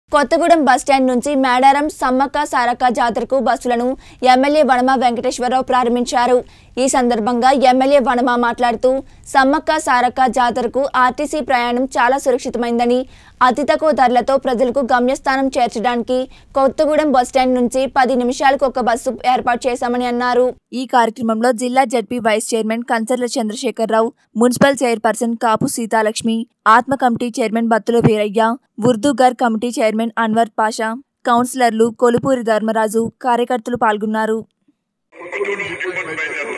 Kothagudem bus stand నుంచి మేడారం సమ్మక్క సారక్క జాతరకు బస్సులను ఎమ్మెల్యే వనమ వెంకటేశ్వరరావు ప్రారంభించారు ఈ సందర్భంగా ఎమ్మెల్యే వనమ మాట్లాడుతూ సమ్మక్క సారక్క జాతరకు ఆర్టీసీ ప్రయాణం చాలా సురక్షితమైందని అతి తక్కువ ధరలతో ప్రజలకు గమ్యస్థానం చేర్చడానికి కొత్తగూడెం బస్టాండ్ నుంచి పది నిమిషాలకు ఒక బస్సు ఏర్పాటు చేశామని అన్నారు ఈ కార్యక్రమంలో జిల్లా ZP vice chairman Kancharla Chandrasekhararao municipal chairperson Kapu Seethalakshmi ఆత్మ కమిటీ చైర్మన్ బత్తుల వీరయ్య ఉర్దూగర్ కమిటీ చైర్మన్ అన్వర్ పాషా కౌన్సిలర్లు కొలుపూరి ధర్మరాజు కార్యకర్తలు పాల్గొన్నారు కొత్తగూడెం డిపోకి బయలుదేరారు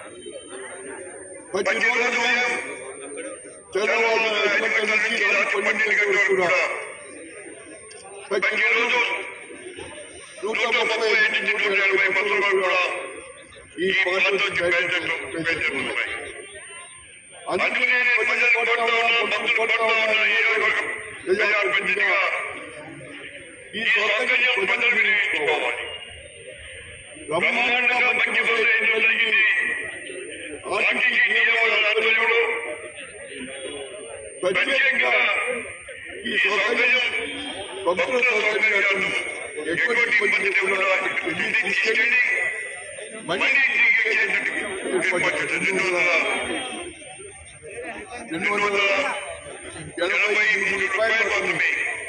ప్రతిరోజు తెల్లవారు ఐదు గంటల నుంచి రాత్రి పన్నెండు గంటల వరకు కూడా ప్రతిరోజు నూట ముప్పై ఐదు నుంచి నూట ఎనభై బస్సులు కూడా ఈ ప్రాంతం నుంచి బయలుదేరు బయలుదేరుతున్నాయి అందుకనే ప్రజలు కొడతా ఉన్నా బస్సులు కొడతా ఉన్నా నియోజకవర్గం ప్రజాప్రతినిధిగా ఈ సౌకర్యం ప్రజలు వినియోగించుకోవాలి బ్రహ్మాండంగా మంచి బస్సులు జరిగింది ఆర్టీసీ నియమాల ఆధ్వర్యంలో ప్రత్యేకంగా ఈ సౌకర్యం భక్తుల సౌకర్యాలను ఎటువంటి ఇబ్బంది లేకుండా వెళ్ళి తీసుకెళ్ళి మళ్ళీ తిరిగి వచ్చేటట్టు ఏర్పాటు చేశారు. రెండు వందల రెండు వందల ఎనభై మూడు రూపాయలు మాత్రమే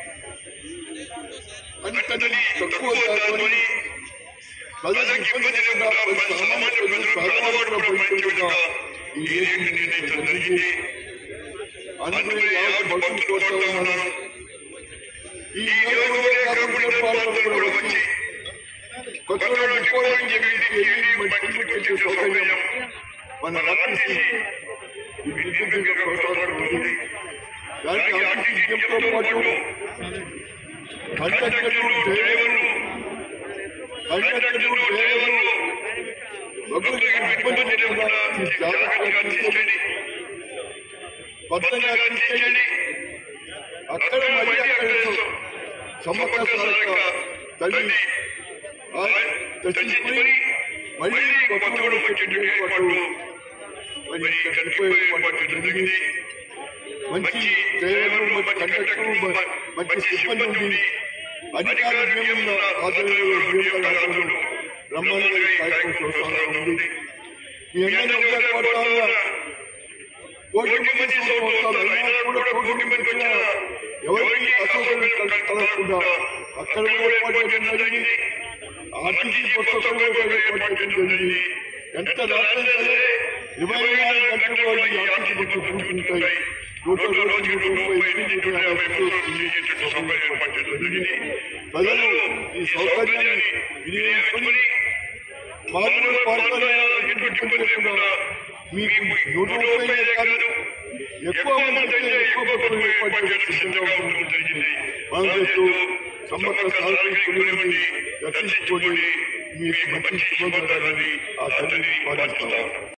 అంతటి తక్కువ ధరతోని ప్రజలకు ఇబ్బంది లేకుండా ప్రతి సామాన్య ప్రజలు పేదవాళ్ళు కూడా భరించేట్టుగా ఈ రేటుని నిర్ణయించడం జరిగింది అందుకని యావత్ భక్తులు కోరుతా ఉన్నాను ఈ నియోజకవర్గ కాకుండా ప్రాంతాలు కూడా వచ్చి కొత్తగా డిపోల నుంచి వెళ్ళి వెళ్ళి మన తిరిగి వచ్చే సౌకర్యం మన ఆర్టీసీ ఈ విద్యుత్ కొనసాగడం ఉంది దానికి ఆర్టీసీ విజయంతో పాటు కండక్టర్లు డ్రైవర్లు కండక్టర్లు డ్రైవర్లు భక్తులకు ఇబ్బంది లేకుండా ఈ జాగ్రత్తగా తీసుకెళ్ళి భద్రంగా తీసుకెళ్ళి అక్కడ మళ్ళీ అక్కడ సమ్మక్క సారక్క తల్లి దర్శించుకుని మళ్ళీ కొత్తగూడెం వచ్చే ఏర్పాటు మరి ఇక్కడ వెళ్ళిపోయే ఏర్పాటు జరిగింది మంచి డ్రైవర్లు మంచి కండక్టర్లు మ- మంచి సిబ్బంది ఉంది అధికార నియమం ఆధ్వర్యంలో నియమాల ఆధ్వర్యంలో బ్రహ్మాండంగా ఈ కార్యక్రమం కొనసాగుతూ ఉంది మీ అందరినీ ఒకటే కోరుతా ఉన్నా కోటి మంది సంవత్సరాలు అయినా కూడా కోటి మంది వచ్చినా ఎవరికి అసౌకర్యం కల- కలగకుండా అక్కడ కూడా ఏర్పాటు చేయడం జరిగింది ఆర్టీసీ బస్సు కూడా ఏర్పాటు చేయడం జరిగింది ఎంత రాత్రి సరే ఇరవై నాలుగు గంటలు కూడా ఈ ఆర్టీసీ బస్సు పూర్తుంటాయి నూట రోజు నూట ముప్పై ఎనిమిది నూట యాభై బస్సులు వినియోగించే సౌకర్యం ఏర్పాటు చేయడం జరిగింది ప్రజలు ఈ సౌకర్యాన్ని వినియోగించుకొని మామూలు పార్కులు ఎటువంటి ఇబ్బంది లేకుండా మీకు నూట ముప్పై కాదు ఎక్కువ మంది అయితే ఎక్కువ బస్సులు ఏర్పాటు చేయడం సిద్ధంగా ఉండడం జరిగింది మనం చేస్తూ సమ్మక్క సారథి కొనుగోలు దర్శించుకొని మీకు మంచి శుభం జరగాలని ఆ తల్లిని పాటిస్తాం